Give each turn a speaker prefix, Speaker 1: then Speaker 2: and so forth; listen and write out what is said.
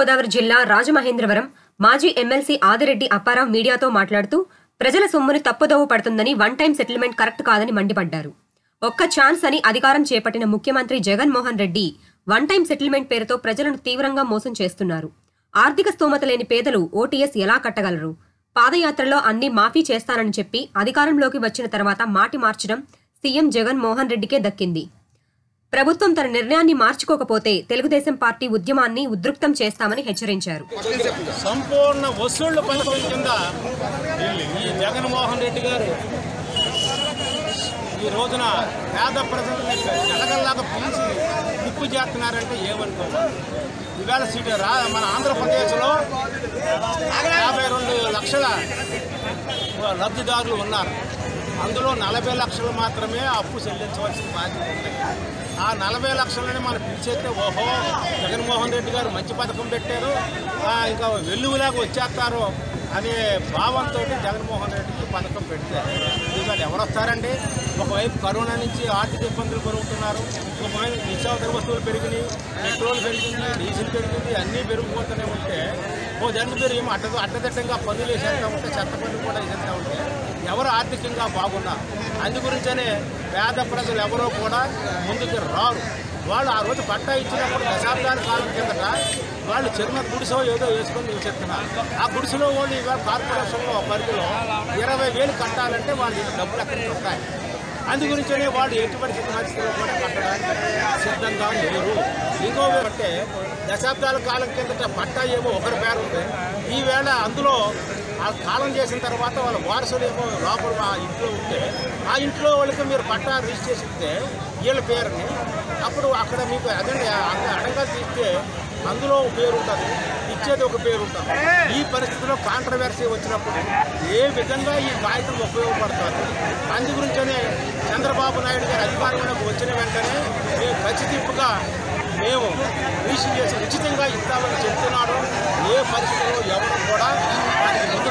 Speaker 1: గోదావరి జిల్లా రాజమహేంద్రవరం మాజీ ఎమ్మెల్సీ ఆదిరెడ్డి అప్పారావు మీడియాతో మాట్లాడుతూ ప్రజల సొమ్ముని తప్పుదోవ పడుతుందని వన్ టైం సెటిల్మెంట్ కరెక్ట్ కాదని మండిపడ్డారు ఒక్క ఛాన్స్ అని అధికారం చేపట్టిన ముఖ్యమంత్రి Jaganmohan Reddy one time settlement పేరుతో ప్రజలను తీవ్రంగా మోసం చేస్తున్నారు ఆర్థిక స్తోమత లేని పేదలు ఓటీఎస్ ఎలా కట్టగలరు పాదయాత్రలో అన్ని మాఫీ చేస్తానని చెప్పి అధికారంలోకి వచ్చిన తర్వాత మాటి మార్చడం సీఎం జగన్మోహన్ రెడ్డికే దక్కింది ప్రభుత్వం తన నిర్ణయాన్ని మార్చుకోకపోతే తెలుగుదేశం పార్టీ ఉద్యమాన్ని ఉద్రిక్తం చేస్తామని హెచ్చరించారు
Speaker 2: సంపూర్ణ వసూళ్ల పథకం కింద ఈ జగన్మోహన్ రెడ్డి గారు ఈ రోజున పేద ప్రజల్ని జలగల్లాగా పీల్చి ముప్పు చేస్తున్నారంటే ఏమనుకోవాలి ఇవాళ సిటీ రా మన ఆంధ్రప్రదేశ్లో యాభై రెండు లక్షల లబ్ధిదారులు ఉన్నారు అందులో నలభై లక్షలు మాత్రమే అప్పు చెల్లించవలసిన బాధ్యత ఉంది ఆ నలభై లక్షలని మనం పిలిచేస్తే ఓహో జగన్మోహన్ రెడ్డి గారు మంచి పథకం పెట్టారు ఆ, ఇంకా వెల్లువలాగా వచ్చేస్తారు అనే భావంతో జగన్మోహన్ రెడ్డికి పథకం పెడితే ఇవాళ ఎవరు వస్తారండి ఒకవైపు కరోనా నుంచి ఆర్థిక ఇబ్బందులు పెరుగుతున్నారు ఒకవైపు నిత్యావసర వస్తువులు పెరిగినాయి పెట్రోల్ పెరిగింది డీజిల్ పెరిగింది అన్నీ పెరిగిపోతూనే ఉంటే ఓ దండు పేరు ఏమో అడ్డ అడ్డదిడ్డంగా పన్నులు వేసేస్తా ఉంటే చెత్త పన్ను కూడా వేసేస్తా ఉంటే ఎవరు ఆర్థికంగా బాగున్నారు అందు గురించనే పేద ప్రజలు ఎవరో కూడా ముందుకు రారు వాళ్ళు ఆ రోజు పట్టా ఇచ్చినప్పుడు దశాబ్దాల కాలం కిందట వాళ్ళు చిన్న గుడిసో ఏదో వేసుకొని నివసిస్తున్నారు ఆ గుడిసెలో వాళ్ళు ఇవాళ కార్పొరేషన్లో పరిధిలో ఇరవై వేలు కట్టాలంటే వాళ్ళు డబ్బులు ఎక్కడి నుంచి వస్తాయి అందు గురించనే వాళ్ళు ఎటువంటి పరిస్థితుల్లో కూడా కట్టడానికి సిద్ధంగా లేరు ఇంకో అంటే దశాబ్దాల కాలం కిందట పట్టా ఏమో ఒకరి పేరు ఉంది ఈవేళ అందులో ఆ కాలం చేసిన తర్వాత వాళ్ళ వారసులు ఏమో లోపల ఆ ఇంట్లో ఉంటే ఆ ఇంట్లో వాళ్ళకి మీరు పట్టా రిజిస్ట్రేషన్ ఇస్తే వీళ్ళ పేరుని అప్పుడు అక్కడ మీకు అదే అడంగా తీస్తే అందులో ఒక పేరు ఉంటుంది ఇచ్చేది ఒక పేరు ఉంటుంది ఈ పరిస్థితిలో కాంట్రవర్సీ వచ్చినప్పుడు ఏ విధంగా ఈ కాగితం ఉపయోగపడుతుంది అందు గురించనే చంద్రబాబు నాయుడు గారు అధికారంలోకి వచ్చిన వెంటనే మేము ఖచ్చితంగా మేము రిజిస్టర్ చేసి ఉచితంగా ఇస్తామని చెప్తున్నాడు ఏ పరిస్థితుల్లో ఎవరు కూడా దానికి ముందు